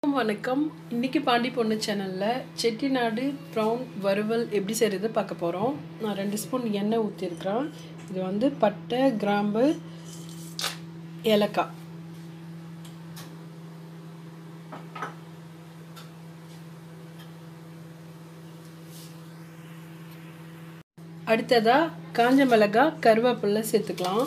எல்லாருக்கும் வணக்கம் இன்னைக்கு பாண்டி பொண்ணு சேனலில் செட்டிநாடு ப்ரௌன் வறுவல் எப்படி செய்கிறது பார்க்க போகிறோம் நான் ரெண்டு ஸ்பூன் எண்ணெய் ஊற்றிருக்கிறேன் இது வந்து பட்டை கிராம்பு ஏலக்காய் அடுத்ததாக காஞ்ச மிளகாய் கருவேப்பிலை சேர்த்துக்கலாம்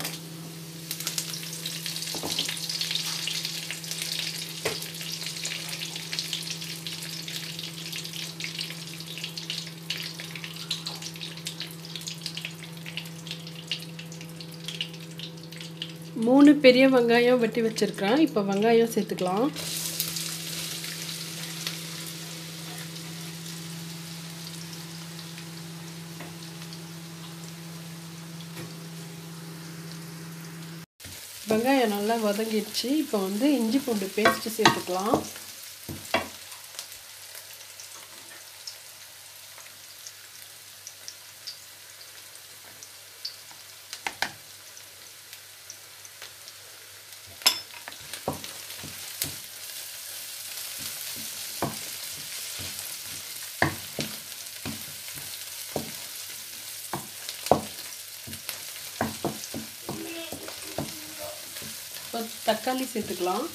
மூணு பெரிய வெங்காயம் வெட்டி வச்சுருக்கிறேன் இப்போ வெங்காயம் சேர்த்துக்கலாம் வெங்காயம் நல்லா வதங்கிடுச்சு இப்போ வந்து இஞ்சி பூண்டு பேஸ்ட்டு சேர்த்துக்கலாம் இப்போ தக்காளி சேர்த்துக்கலாம்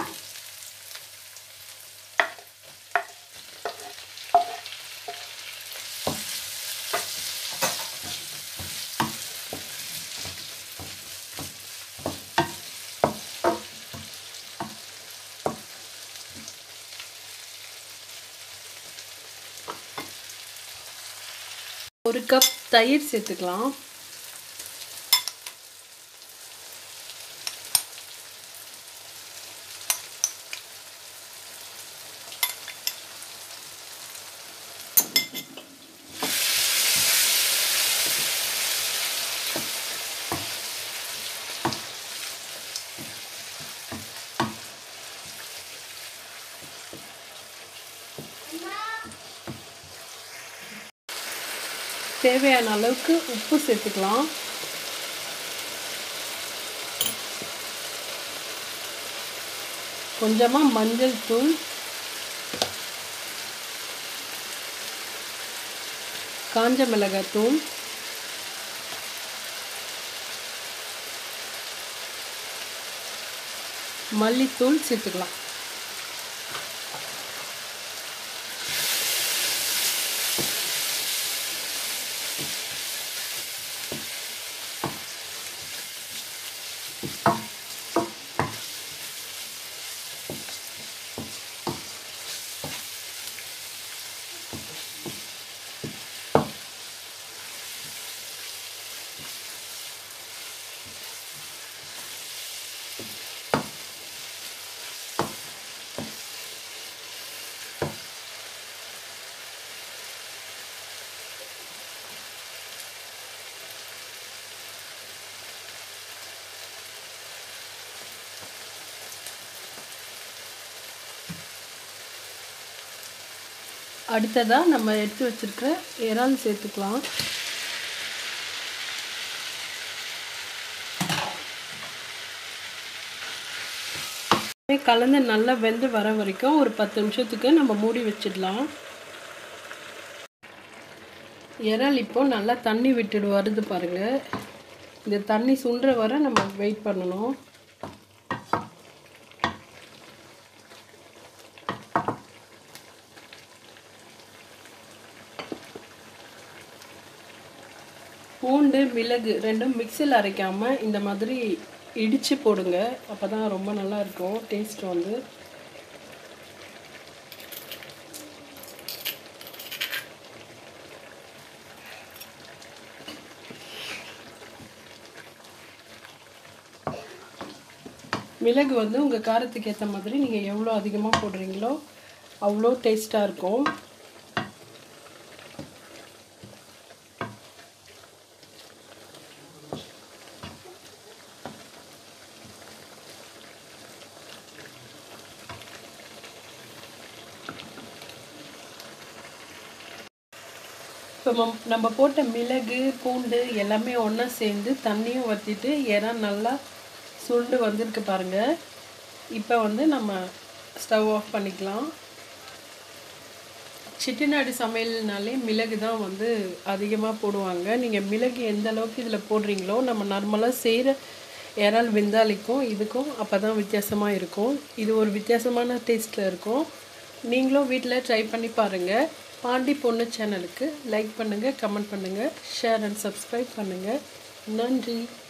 ஒரு கப் தயிர் சேர்த்துக்கலாம் தேவையான அளவுக்கு உப்பு சேர்த்துக்கலாம் கொஞ்சமாக மஞ்சள் தூள் காஞ்ச மிளகாய் தூள் மல்லித்தூள் சேர்த்துக்கலாம் அடுத்ததாக நம்ம எடுத்து வச்சுருக்கிற இறால் சேர்த்துக்கலாம் கலந்து நல்லா வெந்து வர வரைக்கும் ஒரு பத்து நிமிஷத்துக்கு நம்ம மூடி வச்சிடலாம் இறால் இப்போ நல்லா தண்ணி விட்டுடு வருது பாருங்கள் இந்த தண்ணி சுண்டுற வர நம்ம வெயிட் பண்ணணும் பூண்டு மிளகு ரெண்டும் மிக்சியில் அரைக்காமல் இந்த மாதிரி இடித்து போடுங்க அப்போ தான் ரொம்ப நல்லா இருக்கும் டேஸ்ட் வந்து மிளகு வந்து உங்கள் காரத்துக்கு ஏற்ற மாதிரி நீங்கள் எவ்வளோ அதிகமாக போடுறீங்களோ அவ்வளோ டேஸ்ட்டாக இருக்கும் இப்போ நம்ம போட்ட மிளகு பூண்டு எல்லாமே ஒன்றா சேர்ந்து தண்ணியும் வற்றிட்டு இறம் நல்லா சுண்டு வந்திருக்கு பாருங்கள் இப்போ வந்து நம்ம ஸ்டவ் ஆஃப் பண்ணிக்கலாம் செட்டிநாடு சமையல்னாலே மிளகு தான் வந்து அதிகமாக போடுவாங்க நீங்கள் மிளகு எந்த அளவுக்கு இதில் போடுறீங்களோ நம்ம நார்மலாக செய்கிற இறால் வெந்தாளிக்கும் இதுக்கும் அப்போ தான் வித்தியாசமாக இருக்கும் இது ஒரு வித்தியாசமான டேஸ்ட்டில் இருக்கும் நீங்களும் வீட்டில் ட்ரை பண்ணி பாருங்கள் பாண்டி பொண்ணு சேனலுக்கு லைக் பண்ணுங்கள் கமெண்ட் பண்ணுங்கள் ஷேர் அண்ட் சப்ஸ்கிரைப் பண்ணுங்கள் நன்றி